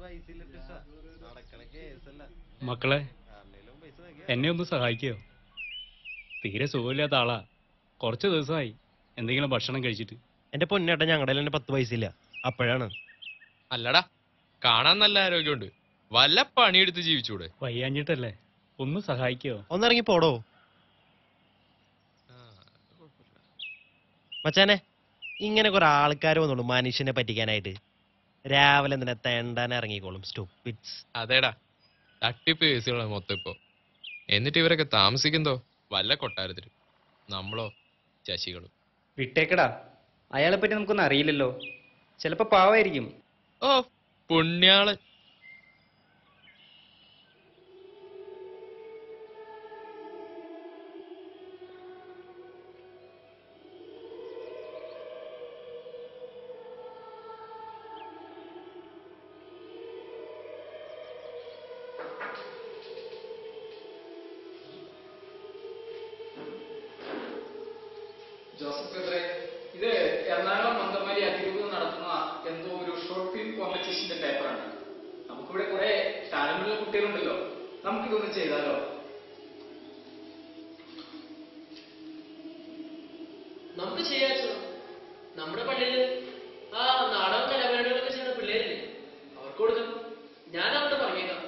പൈസ ഇല്ല നടക്കണ കേസല്ല മക്കളെ ആരുടെയും പൈസ തയ്ക്കുക എന്നെ ഒന്ന് സഹായിക്കോ തീരെ സുഖമില്ലാത്ത ആളാ കുറച്ച് ദിവസമായി എന്തെങ്കിലും ഭക്ഷണം കഴിച്ചിട്ട് എന്റെ പൊന്നേട്ടൻ ഞങ്ങളുടെ തന്നെ പത്ത് പൈസ ഇല്ല അപ്പോഴാണ് അല്ലടാ കാണാൻ നല്ല ആരോഗ്യമുണ്ട് വല്ല പണിയെടുത്ത് ജീവിച്ചൂടെ വയ്യാഞ്ഞിട്ടല്ലേ ഒന്ന് സഹായിക്കോ ഒന്നിറങ്ങി പോടോ മച്ചാനെ ഇങ്ങനെ കുറെ ആൾക്കാർ വന്നോളൂ മനുഷ്യനെ പറ്റിക്കാനായിട്ട് രാവിലെ എന്തിനാ തെണ്ടാൻ ഇറങ്ങിക്കോളും സ്റ്റുപ്പിറ്റ്സ് അതേടാ തട്ടിപ്പ് കേസുകളാണ് മൊത്തം ഇപ്പൊ എന്നിട്ട് ഇവരൊക്കെ താമസിക്കുന്നതോ വല്ല കൊട്ടാരത്തിലും നമ്മളോ ശശികളും വിട്ടേക്കടാ അയാളെ പറ്റി നമുക്കൊന്നും അറിയില്ലല്ലോ ചിലപ്പോ പാവായിരിക്കും ഓ പുണ്യാളൻ ജോസഫ് ഖത്രെ ഇത് എറണാകുളം മന്തമാരി അതിരൂപത നടത്തുന്ന എന്തോ ഒരു ഷോർട്ട് ഫിലിം കോമ്പറ്റീഷന്റെ പേപ്പറാണ് നമുക്കിവിടെ കുറെ ടാലന്റുള്ള കുട്ടികളുണ്ടല്ലോ നമുക്കിതൊന്ന് ചെയ്താലോ നമുക്ക് ചെയ്യാച്ചോ നമ്മുടെ പള്ളിയില് ആ നാടക കലാപരിപാടികളൊക്കെ ചെയ്യുന്ന പിള്ളേരില്ലേ അവർക്ക് കൊടുക്കാം ഞാൻ അവിടെ പറഞ്ഞേക്കാം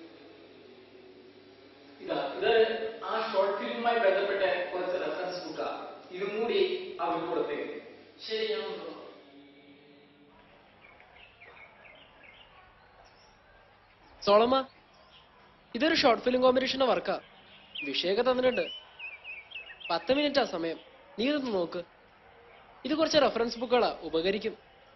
ഇതാ ഇത് ആ ഷോർട്ട് ഫിലിമുമായി ബന്ധപ്പെട്ട കുറച്ച് റെഫറൻസ് ബുക്കാ ഇതും കൂടി അവർക്ക് കൊടുത്തേക്ക് ശരി ഞാൻ കൊണ്ടുപോകാം സോളമ്മ ഇതൊരു ഷോർട്ട് ഫിലിം കോമ്പറ്റീഷന്റെ വർക്കാ വിഷയമൊക്കെ തന്നിട്ടുണ്ട് പത്ത് മിനിറ്റാ സമയം നീ ഇതൊന്ന് നോക്ക് ഇത് കുറച്ച് റെഫറൻസ് ബുക്കുകളാ ഉപകരിക്കും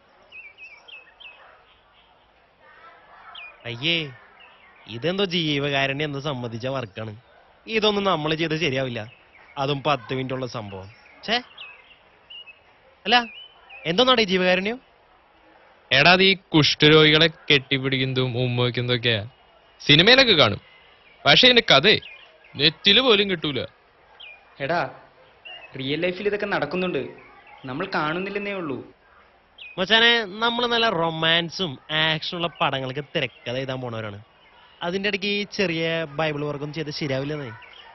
അയ്യേ ഇതെന്തോ ജീവകാരുണ്യം എന്ന് സമ്മതിച്ച വർക്കാണ് ഇതൊന്നും നമ്മൾ ചെയ്ത് ശരിയാവില്ല അതും പത്ത് മിനിറ്റ് ഉള്ള സംഭവം ഛേ അല്ല എന്തോന്നാണ് ഈ ജീവകാരുണ്യം എടാ അത് ഈ കുഷ്ഠരോഗികളെ കെട്ടിപ്പിടിക്കുന്നതും ഉമ്മ വയ്ക്കുന്നതും ഒക്കെയാ സിനിമയിലൊക്കെ കാണും പക്ഷെ ഇതിന്റെ കഥ നെറ്റില് പോലും കിട്ടൂല എടാ റിയൽ ലൈഫിൽ ഇതൊക്കെ നടക്കുന്നുണ്ട് നമ്മൾ കാണുന്നില്ലെന്നേ ഉള്ളൂ മച്ചാനെ നമ്മൾ നല്ല റൊമാൻസും ആക്ഷനുള്ള പടങ്ങൾക്ക് തിരക്കഥ എഴുതാൻ പോണവരാണ് അതിന്റെ ഇടയ്ക്ക് ഈ ചെറിയ ബൈബിൾ വർക്കൊന്നും ചെയ്ത് ശരിയാവില്ലെന്നേ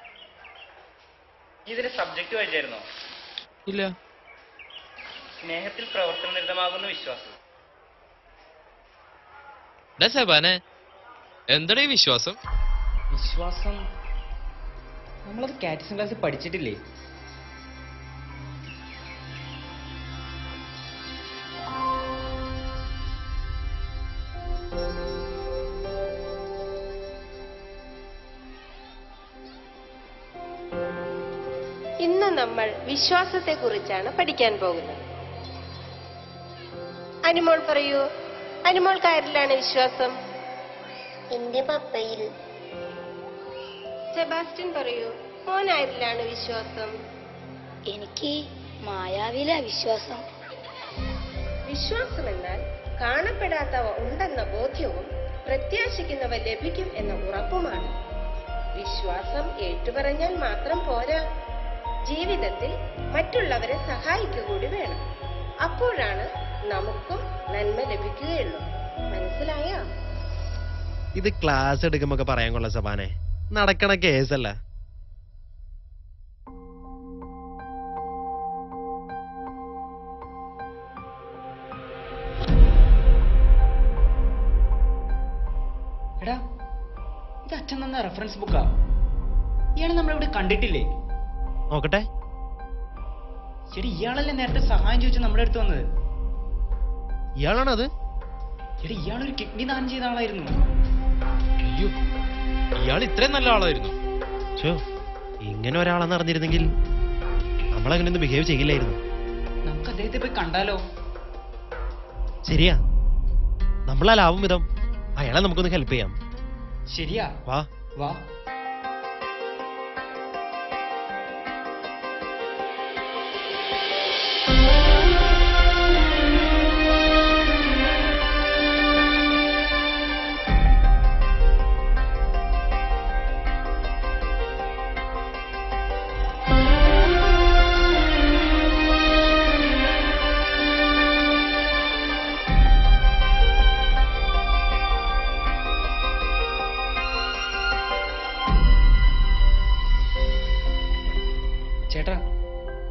ഇതിന്റെ സബ്ജക്ട് വായിച്ചായിരുന്നോ ഇല്ല സ്നേഹത്തിൽ പ്രവർത്തന നിരതമാകുന്ന വിശ്വാസം എടാ സെബാനെ എന്താടാ ഈ വിശ്വാസം വിശ്വാസം നമ്മളത് കാറ്റിസം ക്ലാസ്സിൽ പഠിച്ചിട്ടില്ലേ ഇന്ന് നമ്മൾ വിശ്വാസത്തെക്കുറിച്ചാണ് പഠിക്കാൻ പോകുന്നത് അനുമോൾ പറയൂ അനുമോൾക്ക് ആരിലാണ് വിശ്വാസം എന്റെ പപ്പയിൽ സെബാസ്റ്റ്യൻ പറയൂ മോൻ ആരിലാണ് വിശ്വാസം എനിക്ക് മായാവിലെ വിശ്വാസം വിശ്വാസം എന്നാൽ കാണപ്പെടാത്തവ ഉണ്ടെന്ന ബോധ്യവും പ്രത്യാശിക്കുന്നവ ലഭിക്കും എന്ന ഉറപ്പുമാണ് വിശ്വാസം ഏറ്റുപറഞ്ഞാൽ മാത്രം പോരാ ജീവിതത്തിൽ മറ്റുള്ളവരെ സഹായിക്കുക കൂടി വേണം അപ്പോഴാണ് നമുക്കും നന്മ ലഭിക്കുകയുള്ളൂ മനസ്സിലായോ ഇത് ക്ലാസ് എടുക്കുമ്പോ ഒക്കെ പറയാൻ കൊള്ള സബാനെ നടക്കണ കേസല്ല എടാ ഇത് അച്ഛൻ തന്ന റെഫറൻസ് ബുക്കാ ഇയാളെ നമ്മളിവിടെ കണ്ടിട്ടില്ലേ നോക്കട്ടെ ശരി ഇയാളല്ലേ നേരത്തെ സഹായം ചോദിച്ചു നമ്മുടെ അടുത്ത് വന്നത് ഇയാളാണത് എടി ഇയാളൊരു കിഡ്നി ദാനം ചെയ്ത ആളായിരുന്നു അയ്യോ ഇയാൾ ഇത്രയും നല്ല ആളായിരുന്നു ചോ ഇങ്ങനെ ഒരാളെന്ന് അറിഞ്ഞിരുന്നെങ്കിൽ നമ്മളങ്ങനെയൊന്നും ബിഹേവ് ചെയ്യില്ലായിരുന്നു നമുക്ക് അദ്ദേഹത്തെ പോയി കണ്ടാലോ ശരിയാ നമ്മളാലാവും വിധം അയാളെ നമുക്കൊന്ന് ഹെൽപ്പ് ചെയ്യാം ശരിയാ വാ വാ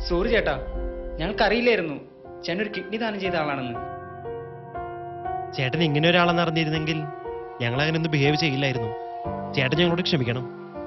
സോറി ചേട്ടാ ഞങ്ങൾക്കറിയില്ലായിരുന്നു ചേട്ടൻ ഒരു കിഡ്നി ദാനം ചെയ്ത ആളാണെന്ന് ചേട്ടൻ ഇങ്ങനെ ഒരാളെന്ന് അറിഞ്ഞിരുന്നെങ്കിൽ ഞങ്ങൾ അങ്ങനെ ഒന്നും ബിഹേവ് ചെയ്യില്ലായിരുന്നു ചേട്ടൻ ഞങ്ങളോട് ക്ഷമിക്കണം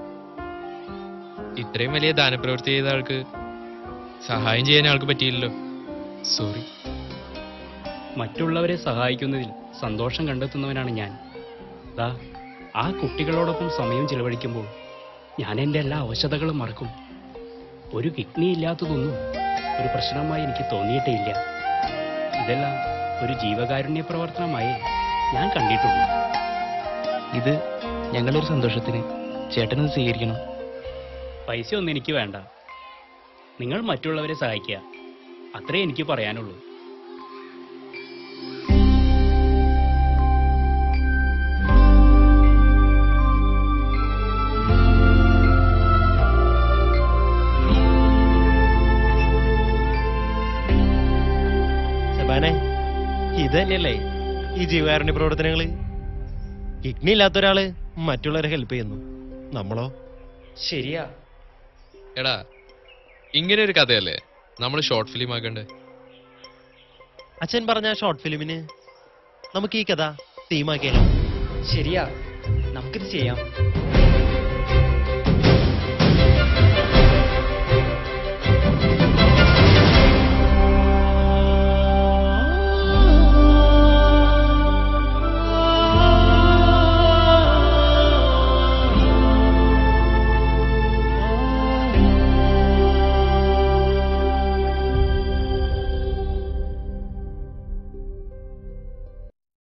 ഇത്രയും വലിയ ദാനപ്രവൃത്തി ചെയ്ത ആൾക്ക് സഹായം ചെയ്യാൻ ആൾക്ക് പറ്റിയില്ലല്ലോ സോറി മറ്റുള്ളവരെ സഹായിക്കുന്നതിൽ സന്തോഷം കണ്ടെത്തുന്നവനാണ് ഞാൻ ദാ ആ കുട്ടികളോടൊപ്പം സമയം ചിലവഴിക്കുമ്പോൾ ഞാൻ എൻ്റെ എല്ലാ അവശതകളും മറക്കും ഒരു കിഡ്നി ഇല്ലാത്തതൊന്നും ഒരു പ്രശ്നമായി എനിക്ക് തോന്നിയിട്ടേ ഇല്ല ഇതെല്ലാം ഒരു ജീവകാരുണ്യ പ്രവർത്തനമായി ഞാൻ കണ്ടിട്ടുള്ളൂ ഇത് ഞങ്ങളുടെ ഒരു സന്തോഷത്തിന് ചേട്ടനത് സ്വീകരിക്കണം പൈസ ഒന്നും എനിക്ക് വേണ്ട നിങ്ങൾ മറ്റുള്ളവരെ സഹായിക്കുക അത്രേ എനിക്ക് പറയാനുള്ളൂ സെബാനെ ഇത് തന്നെയല്ലേ ഈ ജീവകാരുണ്യ പ്രവർത്തനങ്ങള് കിഡ്നി ഇല്ലാത്ത ഒരാള് മറ്റുള്ളവരെ ഹെൽപ്പ് ചെയ്യുന്നു നമ്മളോ ശരിയാ എടാ ഇങ്ങനെ ഒരു കഥയല്ലേ നമ്മൾ ഷോർട്ട് ഫിലിം ആക്കണ്ടേ അച്ഛൻ പറഞ്ഞ ഷോർട്ട് ഫിലിമിന് നമുക്ക് ഈ കഥ തീമാക്കിയാലോ ശരിയാ നമുക്കിത് ചെയ്യാം